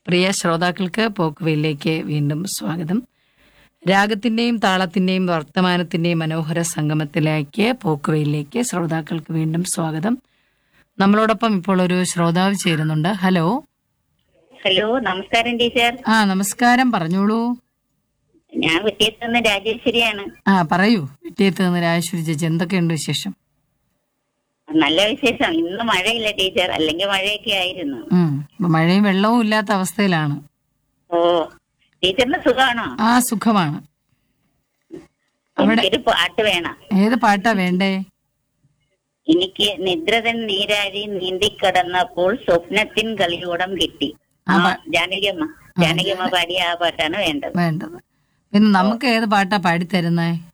പ്രിയ ശ്രോതാക്കൾക്ക് പോക്കുവയിലേക്ക് വീണ്ടും സ്വാഗതം രാഗത്തിന്റെയും താളത്തിന്റെയും വർത്തമാനത്തിന്റെയും മനോഹര സംഗമത്തിലേക്ക് പോക്കുവയിലേക്ക് ശ്രോതാക്കൾക്ക് വീണ്ടും സ്വാഗതം നമ്മളോടൊപ്പം ഇപ്പോൾ ഒരു ശ്രോതാവ് ചേരുന്നുണ്ട് ഹലോ ഹലോ നമസ്കാരം ടീച്ചർ ആ നമസ്കാരം പറഞ്ഞോളൂ ഞാൻ വിട്ടിയത്ത് നിന്ന് രാജേശ്വരിയാണ് ആ പറയൂ വിട്ടിയത്ത് നിന്ന് രാജേശ്വരി ചേച്ചി എന്തൊക്കെയുണ്ട് വിശേഷം നല്ല വിശേഷം ഇന്ന് മഴയില്ല ടീച്ചർ അല്ലെങ്കിൽ മഴയൊക്കെ ആയിരുന്നു ഉം ഇപ്പൊ മഴയും വെള്ളവും ഇല്ലാത്ത അവസ്ഥയിലാണ് ഓ ടീച്ചറിന് സുഖമാണോ ആ സുഖമാണ് അവിടെ എനിക്കൊരു പാട്ട് വേണം ഏത് പാട്ടാ വേണ്ടേ എനിക്ക് നിദ്രതൻ നീരാഴി നീന്തിക്കടന്നപ്പോൾ സ്വപ്നത്തിൻ കളിയോടം കിട്ടി ആ ജാനകിയമ്മ ജാനകിയമ്മ പാടിയ ആ പാട്ടാണ് വേണ്ടത് വേണ്ടത് പിന്നെ നമുക്ക് ഏത് പാട്ടാ പാടിത്തരുന്നേ